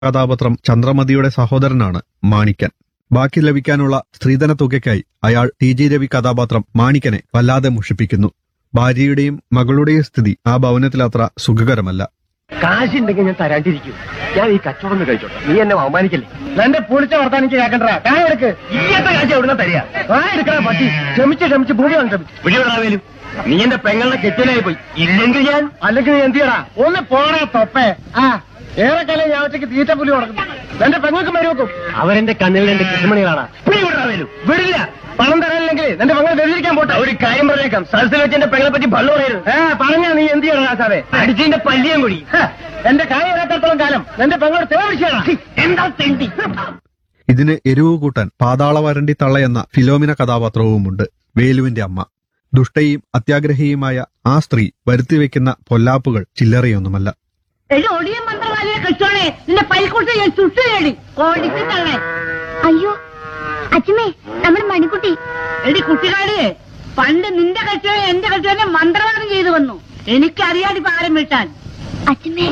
കഥാപാത്രം ചന്ദ്രമതിയുടെ സഹോദരനാണ് മാണിക്കൻ ബാക്കി ലഭിക്കാനുള്ള സ്ത്രീധന തുകയ്ക്കായി അയാൾ ടി ജി രവി കഥാപാത്രം മാണിക്കനെ വല്ലാതെ മുഷിപ്പിക്കുന്നു ഭാര്യയുടെയും മകളുടെയും സ്ഥിതി ആ ഭവനത്തിലത്ര സുഖകരമല്ല കാശുണ്ടെങ്കിൽ ഞാൻ തരാണ്ടിരിക്കും ഞാൻ ഈ കച്ചവടം ഒന്ന് കഴിച്ചോട്ടെ നീ എന്നെ അവമാനിക്കല്ലേ എന്റെ പൊളിച്ച വർത്താൻ എനിക്ക് കേൾക്കണ്ട കായ എടുക്ക് ഇല്ലാത്ത കാശ് എവിടുന്ന തരിക കായ എടുക്കണ പട്ടി ക്ഷമിച്ച് ക്ഷമിച്ച് ഭൂമി വാങ്ങി ക്ഷമിച്ചു വിളിയോടാവേലും നീ എന്റെ പെങ്ങളുടെ കെട്ടിലായി പോയി ഇല്ലെങ്കിൽ ഞാൻ അല്ലെങ്കിൽ നീ എന്ത് ചെയ്യടാ ഒന്ന് പോടാ തൊപ്പേ ആ ഏറെക്കാലം ഞാൻ ഒറ്റയ്ക്ക് തീറ്റ പുലി കൊടുക്കും എന്റെ പെങ്ങൾക്ക് മരുവെക്കും അവരെന്റെ കണ്ണിൽ എന്റെ കൃഷ്ണമണികളാണ് വിടാവേലും വിടില്ല പണം തരാനില്ലെങ്കിൽ എന്റെ പെങ്ങളെ വെളിയിരിക്കാൻ പോട്ടെ ഒരു കാര്യം പറഞ്ഞേക്കാം സദസ്സിൽ വെച്ച് എന്റെ പെങ്ങളെ പറ്റി ഭള്ളു പറയരുത് ഏ പറഞ്ഞാ നീ എന്ത് ചെയ്യണം ആസാവേ അടിച്ചതിന്റെ പല്ലിയും കൂടി ഹ, എന്റെ കായ ഇറക്കത്തോളം കാലം എന്റെ പെങ്ങളോട് തേവിച്ചാണ് എന്താ തെണ്ടി ഇതിന് എരിവ് കൂട്ടാൻ പാതാളവരണ്ടി തള്ളയെന്ന ഫിലോമിന കഥാപാത്രവുമുണ്ട് വേലുവിന്റെ അമ്മ ദുഷ്ടയും അത്യാഗ്രഹിയുമായ ആ സ്ത്രീ വരുത്തിവെക്കുന്ന പൊല്ലാപ്പുകൾ ചില്ലറയൊന്നുമല്ല എടി ഒടിയ മന്ത്രവാദിയെ കെട്ടോണേ നിന്റെ പൈക്കൂട്ടി ഞാൻ ചുട്ടു നേടി കോടിക്ക് തള്ളേ അയ്യോ അച്ഛമ്മേ നമ്മുടെ മണിക്കുട്ടി എടി കുട്ടികാട് പണ്ട് നിന്റെ കെട്ടോനെ എന്റെ കെട്ടോനെ മന്ത്രവാദം ചെയ്തു വന്നു എനിക്കറിയാടി പാരം വിട്ടാൻ അച്ഛമ്മേ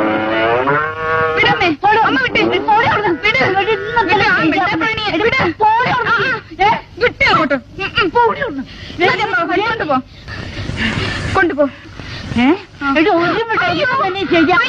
വിടമ്മേ അമ്മ വിട്ടേ പോടി അവിടുന്ന്. വിട്. എടി, ഇന്നത്തെ ആ മിണ്ടാപ്രാണിയെ. എടി, വിട്. പോടി അവിടുന്ന്. ഏ, വിട്ടേ അങ്ങോട്ട്. ഉം, ഉം, പോടി അവിടുന്ന്. എടി, അമ്മ, കൊണ്ടുപോ കൊണ്ടുപോ ഏ എടി ഒരു മിഠായി തന്നെ ശരിയാ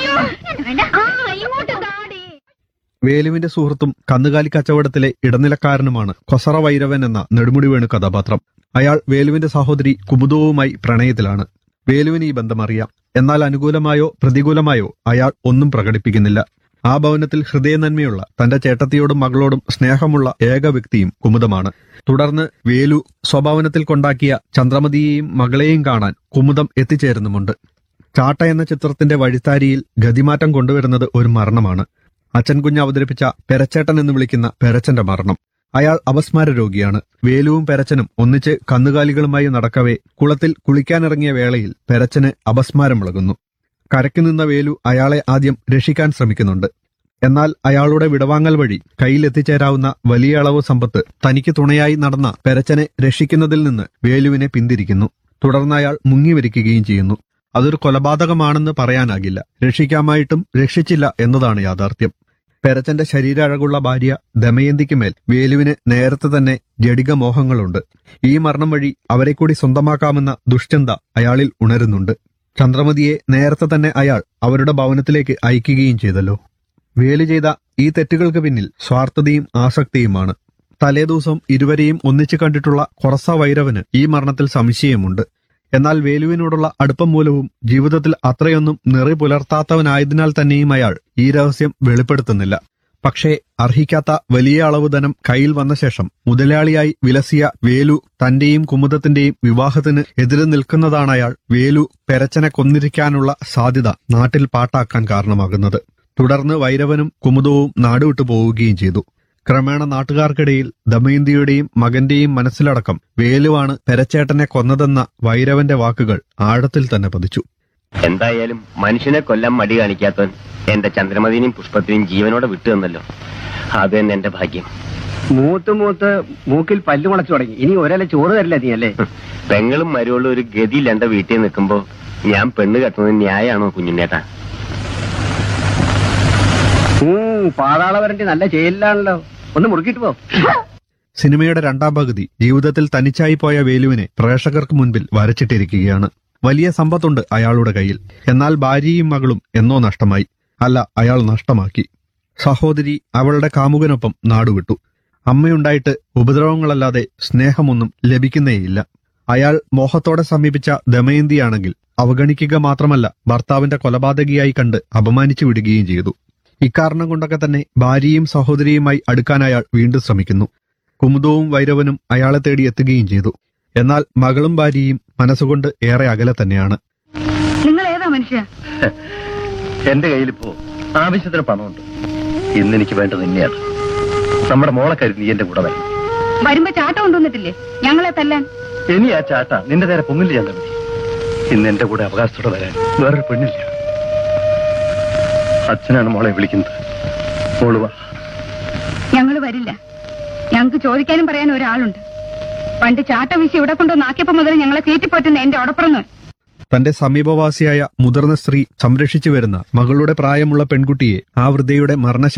ആ, ഇങ്ങോട്ട് താടി. വേലുവിന്റെ സുഹൃത്തും കന്നുകാലി കച്ചവടത്തിലെ ഇടനിലക്കാരനുമാണ് കൊസറ വൈരവൻ എന്ന നെടുമുടി വേണു കഥാപാത്രം അയാൾ വേലുവിന്റെ സഹോദരി കുമുദവുമായി പ്രണയത്തിലാണ് വേലുവിന് ഈ ബന്ധം അറിയാം എന്നാൽ അനുകൂലമായോ പ്രതികൂലമായോ അയാൾ ഒന്നും പ്രകടിപ്പിക്കുന്നില്ല ആ ഭവനത്തിൽ ഹൃദയനന്മയുള്ള തന്റെ ചേട്ടത്തിയോടും മകളോടും സ്നേഹമുള്ള ഏക വ്യക്തിയും കുമുദമാണ് തുടർന്ന് വേലു സ്വഭവനത്തിൽ കൊണ്ടാക്കിയ ചന്ദ്രമതിയെയും മകളെയും കാണാൻ കുമുദം എത്തിച്ചേരുന്നുമുണ്ട് ചാട്ട എന്ന ചിത്രത്തിന്റെ വഴിത്താരിയിൽ ഗതിമാറ്റം കൊണ്ടുവരുന്നത് ഒരു മരണമാണ് അച്ഛൻ കുഞ്ഞ് അവതരിപ്പിച്ച പെരച്ചേട്ടൻ എന്ന് വിളിക്കുന്ന പെരച്ചന്റെ മരണം അയാൾ അപസ്മാര രോഗിയാണ് വേലുവും പെരച്ചനും ഒന്നിച്ച് കന്നുകാലികളുമായി നടക്കവേ കുളത്തിൽ കുളിക്കാനിറങ്ങിയ വേളയിൽ പെരച്ചന് അപസ്മാരം വിളകുന്നു കരയ്ക്ക് നിന്ന വേലു അയാളെ ആദ്യം രക്ഷിക്കാൻ ശ്രമിക്കുന്നുണ്ട് എന്നാൽ അയാളുടെ വിടവാങ്ങൽ വഴി കയ്യിലെത്തിച്ചേരാവുന്ന വലിയ അളവ് സമ്പത്ത് തനിക്ക് തുണയായി നടന്ന പെരച്ചനെ രക്ഷിക്കുന്നതിൽ നിന്ന് വേലുവിനെ പിന്തിരിക്കുന്നു തുടർന്ന് അയാൾ മുങ്ങിവരിക്കുകയും ചെയ്യുന്നു അതൊരു കൊലപാതകമാണെന്ന് പറയാനാകില്ല രക്ഷിക്കാമായിട്ടും രക്ഷിച്ചില്ല എന്നതാണ് യാഥാർത്ഥ്യം പെരച്ചന്റെ ശരീരഴകുള്ള ഭാര്യ ദമയന്തിക്ക് മേൽ വേലുവിന് നേരത്തെ തന്നെ ജഡിക മോഹങ്ങളുണ്ട് ഈ മരണം വഴി അവരെ കൂടി സ്വന്തമാക്കാമെന്ന ദുഷ്ചിന്ത അയാളിൽ ഉണരുന്നുണ്ട് ചന്ദ്രമതിയെ നേരത്തെ തന്നെ അയാൾ അവരുടെ ഭവനത്തിലേക്ക് അയക്കുകയും ചെയ്തല്ലോ വേലു ചെയ്ത ഈ തെറ്റുകൾക്ക് പിന്നിൽ സ്വാർത്ഥതയും ആസക്തിയുമാണ് തലേദിവസം ഇരുവരെയും ഒന്നിച്ചു കണ്ടിട്ടുള്ള കൊറസ വൈരവന് ഈ മരണത്തിൽ സംശയമുണ്ട് എന്നാൽ വേലുവിനോടുള്ള അടുപ്പം മൂലവും ജീവിതത്തിൽ അത്രയൊന്നും നിറി പുലർത്താത്തവനായതിനാൽ തന്നെയും അയാൾ ഈ രഹസ്യം വെളിപ്പെടുത്തുന്നില്ല പക്ഷേ അർഹിക്കാത്ത വലിയ അളവ് ധനം കയ്യിൽ വന്ന ശേഷം മുതലാളിയായി വിലസിയ വേലു തന്റെയും കുമുദത്തിന്റെയും വിവാഹത്തിന് എതിരെ നിൽക്കുന്നതാണ് അയാൾ വേലു പെരച്ചനെ കൊന്നിരിക്കാനുള്ള സാധ്യത നാട്ടിൽ പാട്ടാക്കാൻ കാരണമാകുന്നത് തുടർന്ന് വൈരവനും കുമുദവും നാടുവിട്ടു പോവുകയും ചെയ്തു ക്രമേണ നാട്ടുകാർക്കിടയിൽ ദമയന്തിയുടെയും മകന്റെയും മനസ്സിലടക്കം വേലുവാണ് പെരച്ചേട്ടനെ കൊന്നതെന്ന വൈരവന്റെ വാക്കുകൾ ആഴത്തിൽ തന്നെ പതിച്ചു എന്തായാലും മനുഷ്യനെ കൊല്ലാൻ മടി കാണിക്കാത്തവൻ എന്റെ ചന്ദ്രമതിനെയും പുഷ്പത്തിനെയും ജീവനോടെ വിട്ടു തന്നല്ലോ അത് തന്നെ എന്റെ ഭാഗ്യം മൂത്ത് മൂത്ത് മൂക്കിൽ പല്ല് മുളച്ചു തുടങ്ങി ഇനി ഒരല ചോറ് തരില്ല നീ അല്ലേ പെങ്ങളും മരുവളും ഒരു ഗതിയില്ല എന്റെ വീട്ടിൽ നിൽക്കുമ്പോ ഞാൻ പെണ്ണ് കെട്ടുന്നത് ന്യായാണോ കുഞ്ഞുണ്ണേട്ടാ ഉം, പാതാള വരണ്ടി നല്ല ചെയ്യലാണല്ലോ ഒന്ന് മുറുക്കിട്ട് പോ സിനിമയുടെ രണ്ടാം പകുതി ജീവിതത്തിൽ തനിച്ചായി പോയ വേലുവിനെ പ്രേക്ഷകർക്ക് മുൻപിൽ വരച്ചിട്ടിരിക്കുകയാണ് വലിയ സമ്പത്തുണ്ട് അയാളുടെ കയ്യിൽ എന്നാൽ ഭാര്യയും മകളും എന്നോ നഷ്ടമായി അല്ല അയാൾ നഷ്ടമാക്കി സഹോദരി അവളുടെ കാമുകനൊപ്പം നാടുവിട്ടു അമ്മയുണ്ടായിട്ട് ഉപദ്രവങ്ങളല്ലാതെ സ്നേഹമൊന്നും ലഭിക്കുന്നേയില്ല അയാൾ മോഹത്തോടെ സമീപിച്ച ദമയന്തിയാണെങ്കിൽ അവഗണിക്കുക മാത്രമല്ല ഭർത്താവിന്റെ കൊലപാതകിയായി കണ്ട് അപമാനിച്ചു വിടുകയും ചെയ്തു ഇക്കാരണം കൊണ്ടൊക്കെ തന്നെ ഭാര്യയും സഹോദരിയുമായി അടുക്കാൻ അയാൾ വീണ്ടും ശ്രമിക്കുന്നു കുമുദവും വൈരവനും അയാളെ തേടി എത്തുകയും ചെയ്തു എന്നാൽ മകളും ഭാര്യയും മനസ്സുകൊണ്ട് ഏറെ അകലെ തന്നെയാണ് നിങ്ങൾ ഏതാ മനുഷ്യ എന്റെ കയ്യിലിപ്പോ ആവശ്യത്തിന് പണമുണ്ട് ഇന്ന് എനിക്ക് വേണ്ടത് തന്നെയാണ് നമ്മുടെ മോളെ കരുതി നീ എന്റെ കൂടെ വരണം വരുമ്പോ ചാട്ട കൊണ്ടുവന്നിട്ടില്ലേ ഞങ്ങളെ തല്ലാൻ ഇനി ആ ചാട്ട നിന്റെ നേരെ പൊങ്ങില്ല ചന്ദ്രമതി ഇന്ന് എന്റെ കൂടെ അവകാശത്തോടെ വരാൻ വേറൊരു പെണ്ണില്ല അച്ഛനാണ് മോളെ വിളിക്കുന്നത് മോള് വാ ഞങ്ങൾ വരില്ല ഞങ്ങൾക്ക് ചോദിക്കാനും പറയാനും ഒരാളുണ്ട് പണ്ട് ചാട്ട വീശി ഇവിടെ കൊണ്ടുവന്നാക്കിയപ്പോ മുതൽ ഞങ്ങളെ തീറ്റിപ്പോറ്റുന്ന എന്റെ ഉടപ്പുറന്ന് തന്റെ സമീപവാസിയായ മുതിർന്ന സ്ത്രീ സംരക്ഷിച്ചു വരുന്ന മകളുടെ പ്രായമുള്ള പെൺകുട്ടിയെ ആ വൃദ്ധയുടെ മരണശേഷം